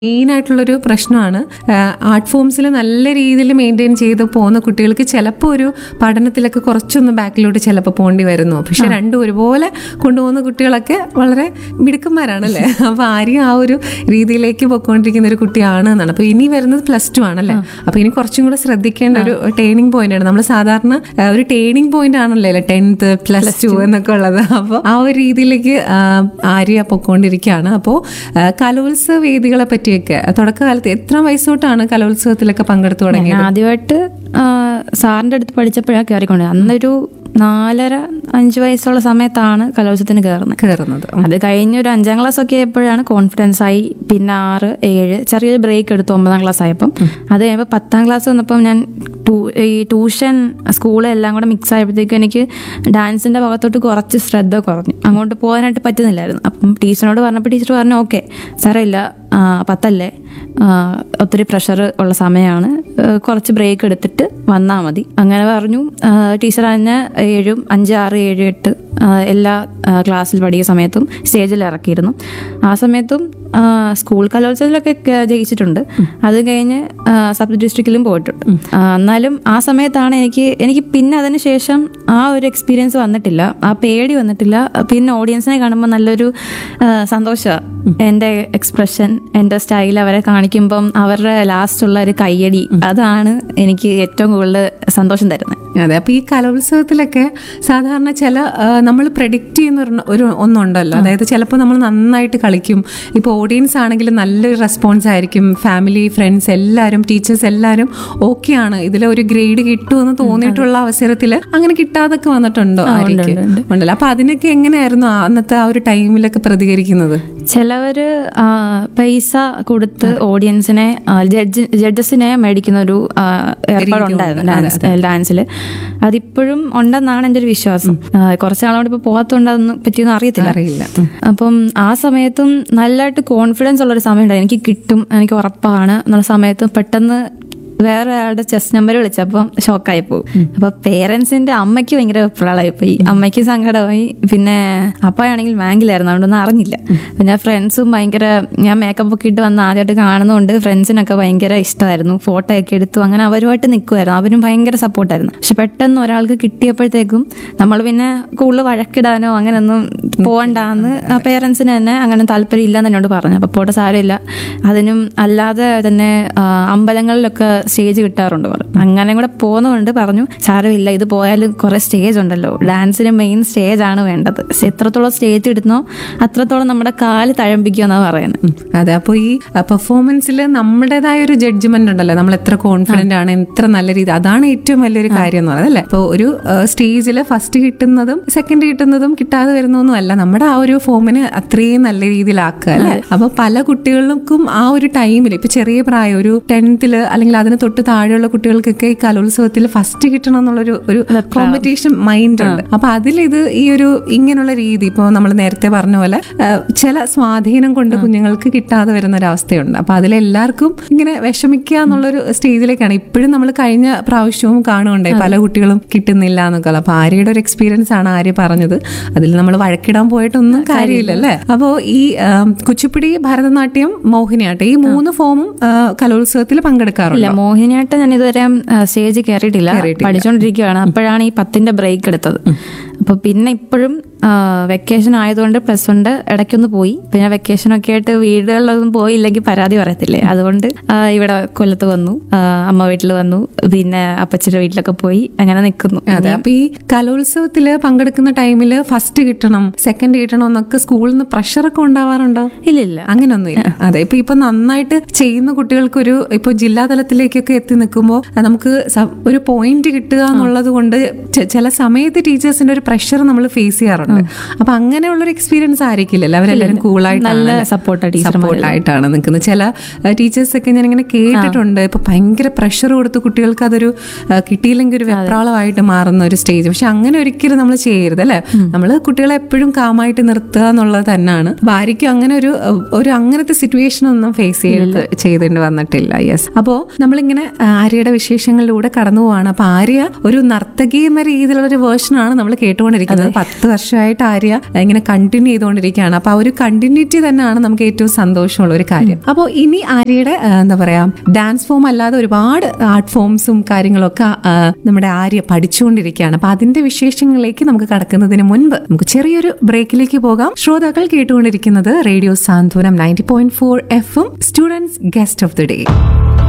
Main ആയിട്ടുള്ളൊരു പ്രശ്നമാണ് art ഫോംസിൽ നല്ല രീതിയിൽ മെയിൻറ്റെയിൻ ചെയ്ത് പോകുന്ന കുട്ടികൾക്ക് ചിലപ്പോൾ ഒരു പഠനത്തിലൊക്കെ കുറച്ചൊന്ന് ബാക്കിലോട്ട് ചിലപ്പോൾ പോകേണ്ടി വരുന്നു പക്ഷെ രണ്ടും ഒരുപോലെ കൊണ്ടുപോകുന്ന കുട്ടികളൊക്കെ വളരെ മിടുക്കന്മാരാണല്ലേ അപ്പൊ ആരെയും ആ ഒരു രീതിയിലേക്ക് പൊയ്ക്കൊണ്ടിരിക്കുന്ന ഒരു കുട്ടിയാണ് എന്നാണ് അപ്പൊ ഇനി വരുന്നത് പ്ലസ് ടു ആണല്ലേ അപ്പൊ ഇനി കുറച്ചും കൂടെ ശ്രദ്ധിക്കേണ്ട ഒരു ടേണിംഗ് പോയിന്റ് ആണ് നമ്മൾ സാധാരണ ആ, ഒരു ടേണിംഗ് പോയിന്റ് ആണല്ലോ ടെൻത്ത് പ്ലസ് ടു എന്നൊക്കെ ഉള്ളത് അപ്പോൾ ആ ഒരു രീതിയിലേക്ക് ആ, ആര്യ പൊക്കോണ്ടിരിക്കുകയാണ് അപ്പോൾ കലോത്സവ വേദികളെ പറ്റിയൊക്കെ തുടക്കകാലത്ത് എത്ര വയസ്സ് തൊട്ടാണ് കലോത്സവത്തിലൊക്കെ പങ്കെടുത്തു തുടങ്ങിയത് ഞാൻ ആദ്യമായിട്ട് ആ, സാറിന്റെ അടുത്ത് പഠിച്ചപ്പോഴാണ് കയറിക്കൊണ്ട് അന്നൊരു നാലര അഞ്ച് വയസ്സുള്ള സമയത്താണ് കലോത്സവത്തിന് കയറുന്നത് കയറുന്നത് അത് കഴിഞ്ഞ് ഒരു അഞ്ചാം ക്ലാസ് ഒക്കെ ആയപ്പോഴാണ് കോൺഫിഡൻസ് ആയി പിന്നെ ആറ് ഏഴ് ചെറിയൊരു ബ്രേക്ക് എടുത്തു ഒമ്പതാം ക്ലാസ് ആയപ്പം അത് കഴിയുമ്പോൾ പത്താം ക്ലാസ് വന്നപ്പം ഞാൻ ടൂ- ഈ ട്യൂഷൻ സ്കൂൾ എല്ലാം കൂടെ മിക്സ് ആയപ്പോഴത്തേക്കും എനിക്ക് ഡാൻസിന്റെ ഭാഗത്തോട്ട് കുറച്ച് ശ്രദ്ധ കുറഞ്ഞു അങ്ങോട്ട് പോകാനായിട്ട് പറ്റുന്നില്ലായിരുന്നു അപ്പം ടീച്ചറിനോട് പറഞ്ഞപ്പോൾ ടീച്ചർ പറഞ്ഞു ഓക്കെ സാരമില്ല ആ, പത്തല്ലേ ആ, ഒത്തിരി പ്രഷർ ഉള്ള സമയമാണ് ആ, കുറച്ച് ബ്രേക്ക് എടുത്തിട്ട് വന്നാൽ മതി അങ്ങനെ പറഞ്ഞു ആ, ടീച്ചർ തന്നെ ഏഴും അഞ്ച് ആറ് ഏഴ് എട്ട് ആ, എല്ലാ ആ, ക്ലാസ്സിൽ പഠിക്കുന്ന സമയത്തും സ്റ്റേജിൽ ഇറക്കിയിരുന്നു ആ സമയത്തും ആ, സ്കൂൾ കലോത്സവത്തിലൊക്കെ ക- ജയിച്ചിട്ടുണ്ട് അത് കഴിഞ്ഞ് ആ, സബ് ഡിസ്ട്രിക്റ്റിലും പോയിട്ടുണ്ട് ആ, എന്നാലും ആ സമയത്താണ് എനിക്ക് എനിക്ക് പിന്നെ അതിന് ശേഷം ആ ഒരു എക്സ്പീരിയൻസ് വന്നിട്ടില്ല ആ പേടി വന്നിട്ടില്ല പിന്നെ ഓഡിയൻസിനെ കാണുമ്പോൾ നല്ലൊരു സന്തോഷമാണ് എൻ്റെ എക്സ്പ്രഷൻ എൻ്റെ സ്റ്റൈൽ അവരെ കാണിക്കുമ്പം അവരുടെ ലാസ്റ്റ് ഉള്ള ഒരു കയ്യടി അതാണ് എനിക്ക് ഏറ്റവും കൂടുതൽ സന്തോഷം തരുന്നത് അതെ അപ്പൊ ഈ കലോത്സവത്തിലൊക്കെ സാധാരണ ചില നമ്മൾ പ്രഡിക്റ്റ് ചെയ്യുന്ന ഒരു- ഒരു ഒന്നുണ്ടല്ലോ അതായത് ചിലപ്പോൾ നമ്മൾ നന്നായിട്ട് കളിക്കും ഇപ്പോൾ ഓഡിയൻസ് ആണെങ്കിലും നല്ലൊരു റെസ്പോൺസ് ആയിരിക്കും ഫാമിലി ഫ്രണ്ട്സ് എല്ലാവരും ടീച്ചേഴ്സ് എല്ലാവരും ഓക്കെ ആണ് ഇതിൽ ഒരു ഗ്രേഡ് കിട്ടുമെന്ന് തോന്നിയിട്ടുള്ള അവസരത്തിൽ അങ്ങനെ കിട്ടാതൊക്കെ വന്നിട്ടുണ്ടോ ആര്യക്ക് ഉണ്ടല്ലോ അപ്പൊ അതിനൊക്കെ എങ്ങനെയായിരുന്നു ആ അന്നത്തെ ആ ഒരു ടൈമിലൊക്കെ പ്രതികരിക്കുന്നത് ചിലവര് ആ, പൈസ കൊടുത്ത് ഓഡിയൻസിനെ ജഡ്ജ് ജഡ്ജസിനെ മേടിക്കുന്ന ഒരു ആ, ഏർപ്പാടുണ്ടായിരുന്നു ഡാൻസ് ഡാൻസിൽ അതിപ്പോഴും ഉണ്ടെന്നാണ് എൻ്റെ ഒരു വിശ്വാസം ആ, കുറച്ച് നാളോട് ഇപ്പൊ പോകാത്തതുകൊണ്ട് അതൊന്നും പറ്റിയൊന്നും അറിയത്തില്ല അറിയില്ല അപ്പം ആ സമയത്തും നല്ലതായിട്ട് കോൺഫിഡൻസ് ഉള്ള ഒരു സമയം ഉണ്ടായി എനിക്ക് കിട്ടും എനിക്ക് ഉറപ്പാണ് എന്നുള്ള സമയത്ത് പെട്ടെന്ന് വേറെ ആളുടെ ചെസ് നമ്പർ വിളിച്ചപ്പം ഷോക്കായി പോകും അപ്പൊ പേരൻസിന്റെ അമ്മയ്ക്ക് ഭയങ്കര പ്രളയമായി പോയി അമ്മയ്ക്ക് സങ്കടമായി പിന്നെ അപ്പായാണെങ്കിൽ ബാങ്കിലായിരുന്നു അതുകൊണ്ടൊന്നും അറിഞ്ഞില്ല പിന്നെ ഫ്രണ്ട്സും ഭയങ്കര ഞാൻ മേക്കപ്പ് ഒക്കെ ഇട്ട് വന്ന് ആദ്യമായിട്ട് കാണുന്നതുകൊണ്ട് ഫ്രണ്ട്സിനൊക്കെ ഭയങ്കര ഇഷ്ടമായിരുന്നു ഫോട്ടോ ഒക്കെ എടുത്തു അങ്ങനെ അവരുമായിട്ട് നിൽക്കുമായിരുന്നു അവരും ഭയങ്കര സപ്പോർട്ടായിരുന്നു പക്ഷെ പെട്ടെന്ന് ഒരാൾക്ക് കിട്ടിയപ്പോഴത്തേക്കും നമ്മൾ പിന്നെ കൂടുതൽ വഴക്കിടാനോ അങ്ങനെയൊന്നും പോകണ്ടെന്ന് പേരൻസിന് തന്നെ അങ്ങനെ താല്പര്യം ഇല്ലെന്ന് എന്നോട് പറഞ്ഞു അപ്പോൾ പോട്ടെ സാരമില്ല അതിനും അല്ലാതെ തന്നെ ആ, അമ്പലങ്ങളിലൊക്കെ സ്റ്റേജ് കിട്ടാറുണ്ട് പറഞ്ഞു അങ്ങനെ കൂടെ പോകുന്നതുകൊണ്ട് പറഞ്ഞു സാരമില്ല ഇത് പോയാലും കുറെ സ്റ്റേജ് ഉണ്ടല്ലോ ഡാൻസിന് മെയിൻ സ്റ്റേജ് ആണ് വേണ്ടത് എത്രത്തോളം സ്റ്റേജ് ഇടുന്നോ അത്രത്തോളം നമ്മുടെ കാല് തഴമ്പിക്കുമെന്നാണ് പറയുന്നത് ഉം. അതെ അപ്പോൾ ഈ പെർഫോമൻസിൽ നമ്മുടേതായ ഒരു ജഡ്ജ്മെന്റ് ഉണ്ടല്ലോ നമ്മൾ എത്ര കോൺഫിഡന്റ് ആണ് എത്ര നല്ല രീതി അതാണ് ഏറ്റവും വലിയൊരു കാര്യം എന്ന് പറയുന്നത് അല്ലേ ഇപ്പോൾ ഒരു സ്റ്റേജിൽ ഫസ്റ്റ് കിട്ടുന്നതും സെക്കൻഡ് കിട്ടുന്നതും കിട്ടാതെ വരുന്നൊന്നും അല്ല നമ്മുടെ ആ ഒരു ഫോമിന് അത്രയും നല്ല രീതിയിലാക്കുക അല്ലേ അപ്പൊ പല കുട്ടികൾക്കും ആ ഒരു ടൈമിൽ ഇപ്പൊ ചെറിയ പ്രായം ഒരു ടെൻത്തില് അല്ലെങ്കിൽ അതിന് തൊട്ട് താഴെയുള്ള കുട്ടികൾക്കൊക്കെ ഈ കലോത്സവത്തിൽ ഫസ്റ്റ് കിട്ടണം എന്നുള്ളൊരു ഒരു കോമ്പറ്റീഷൻ മൈൻഡ് ഉണ്ട് അപ്പൊ അതിലിത് ഈ ഒരു ഇങ്ങനെയുള്ള രീതി ഇപ്പോൾ നമ്മൾ നേരത്തെ പറഞ്ഞ പോലെ ആ, ചില സ്വാധീനം കൊണ്ട് കുഞ്ഞുങ്ങൾക്ക് കിട്ടാതെ വരുന്ന ഒരു അവസ്ഥയുണ്ട് അപ്പൊ അതിലെല്ലാവർക്കും ഇങ്ങനെ വിഷമിക്കുക എന്നുള്ളൊരു സ്റ്റേജിലേക്കാണ് ഇപ്പോഴും നമ്മൾ കഴിഞ്ഞ പ്രാവശ്യവും കാണുന്നുണ്ടായി പല കുട്ടികളും കിട്ടുന്നില്ല എന്നൊക്കെ ഉള്ളത്. അപ്പൊ ആര്യയുടെ ഒരു എക്സ്പീരിയൻസ് ആണ് ആര്യ പറഞ്ഞത് അതിൽ നമ്മൾ വഴക്കിടാൻ പോയിട്ടൊന്നും കാര്യമില്ല അല്ലേ അപ്പോ ഈ ആ, കുച്ചിപ്പിടി ഭരതനാട്യം മോഹിനിയാട്ടം ഈ മൂന്ന് ഫോമും ആ, കലോത്സവത്തിൽ പങ്കെടുക്കാറുണ്ട് ഇല്ല മോഹിനിയാട്ടം ഞാൻ ഇതുവരെ സ്റ്റേജ് കയറിയിട്ടില്ല പഠിച്ചുകൊണ്ടിരിക്കുകയാണ് അപ്പോഴാണ് ഈ പത്തിന്റെ ബ്രേക്ക് എടുത്തത് അപ്പൊ പിന്നെ ഇപ്പോഴും വെക്കേഷൻ ആയതുകൊണ്ട് പ്ലസ് വണ്ട് ഇടയ്ക്കൊന്ന് പോയി പിന്നെ വെക്കേഷൻ ഒക്കെ ആയിട്ട് വീടുകളിലൊന്നും പോയില്ലെങ്കിൽ പരാതി പറയത്തില്ലേ അതുകൊണ്ട് ആ, ഇവിടെ കൊല്ലത്ത് വന്നു ആ, അമ്മ വീട്ടിൽ വന്നു പിന്നെ അപ്പച്ചിയുടെ വീട്ടിലൊക്കെ പോയി അങ്ങനെ നിൽക്കുന്നു അതെ അപ്പൊ ഈ കലോത്സവത്തില് പങ്കെടുക്കുന്ന ടൈമിൽ ഫസ്റ്റ് കിട്ടണം സെക്കൻഡ് കിട്ടണം എന്നൊക്കെ സ്കൂളിൽ നിന്ന് പ്രഷറൊക്കെ ഉണ്ടാവാറുണ്ടോ ഇല്ല ഇല്ല അങ്ങനൊന്നുമില്ല അതെ ഇപ്പൊ ഇപ്പൊ നന്നായിട്ട് ചെയ്യുന്ന കുട്ടികൾക്കൊരു ഇപ്പൊ ജില്ലാ തലത്തിലേക്കൊക്കെ എത്തി നിൽക്കുമ്പോൾ നമുക്ക് സ- ഒരു പോയിന്റ് കിട്ടുക എന്നുള്ളത് കൊണ്ട് ചെ- ചില സമയത്ത് ടീച്ചേഴ്സിന്റെ ഒരു പ്രഷർ നമ്മൾ ഫേസ് ചെയ്യാറുണ്ട് അപ്പൊ അങ്ങനെയുള്ള ഒരു എക്സ്പീരിയൻസ് ആയിരിക്കില്ലല്ലോ അവരെല്ലാവരും കൂളായിട്ട് നല്ല സപ്പോർട്ടാ ടീച്ചർ സപ്പോർട്ടായിട്ടാണ് നിൽക്കുന്നത് ചില ടീച്ചേഴ്സ് ഒക്കെ ഞാൻ ഇങ്ങനെ കേട്ടിട്ടുണ്ട് ഇപ്പൊ ഭയങ്കര പ്രഷർ കൊടുത്ത് കുട്ടികൾക്ക് അതൊരു ആ, കിട്ടിയില്ലെങ്കിൽ ഒരു വെപ്രാളമായിട്ട് മാറുന്ന ഒരു സ്റ്റേജ് പക്ഷെ അങ്ങനെ ഒരിക്കലും നമ്മൾ ചെയ്യരുത് അല്ലെ നമ്മൾ കുട്ടികളെ എപ്പോഴും കാമായിട്ട് നിർത്തുക എന്നുള്ളത് തന്നെയാണ് ഭാര്യയ്ക്കും അങ്ങനെ ഒരു ഒരു അങ്ങനത്തെ സിറ്റുവേഷൻ ഒന്നും ഫേസ് ചെയ്ത് ചെയ്തിട്ട് വന്നിട്ടില്ല യെസ് അപ്പോ നമ്മളിങ്ങനെ ആ, ആര്യയുടെ വിശേഷങ്ങളിലൂടെ കടന്നു പോവാണ് അപ്പൊ ആര്യ ഒരു നർത്തകി എന്ന രീതിയിലുള്ള ഒരു വേർഷനാണ് നമ്മൾ കേട്ടുകൊണ്ടിരിക്കുന്നത് പത്ത് വർഷമായി വർഷമായിട്ട് ആര്യ ഇങ്ങനെ കണ്ടിന്യൂ ചെയ്തുകൊണ്ടിരിക്കുകയാണ് അപ്പൊ ആ ഒരു കണ്ടിന്യൂറ്റി തന്നെയാണ് നമുക്ക് ഏറ്റവും സന്തോഷമുള്ള ഒരു കാര്യം അപ്പോൾ ഇനി ആര്യയുടെ ആ, എന്താ പറയാ ഡാൻസ് ഫോം അല്ലാതെ ഒരുപാട് ആർട്ട് ഫോംസും കാര്യങ്ങളൊക്കെ ആ, നമ്മുടെ ആര്യ പഠിച്ചുകൊണ്ടിരിക്കുകയാണ് അപ്പൊ അതിന്റെ വിശേഷങ്ങളിലേക്ക് നമുക്ക് കടക്കുന്നതിന് മുൻപ് നമുക്ക് ചെറിയൊരു ബ്രേക്കിലേക്ക് പോകാം ശ്രോതാക്കൾ കേട്ടുകൊണ്ടിരിക്കുന്നത് radio Santhwanam ninety point four എഫും students guest of the day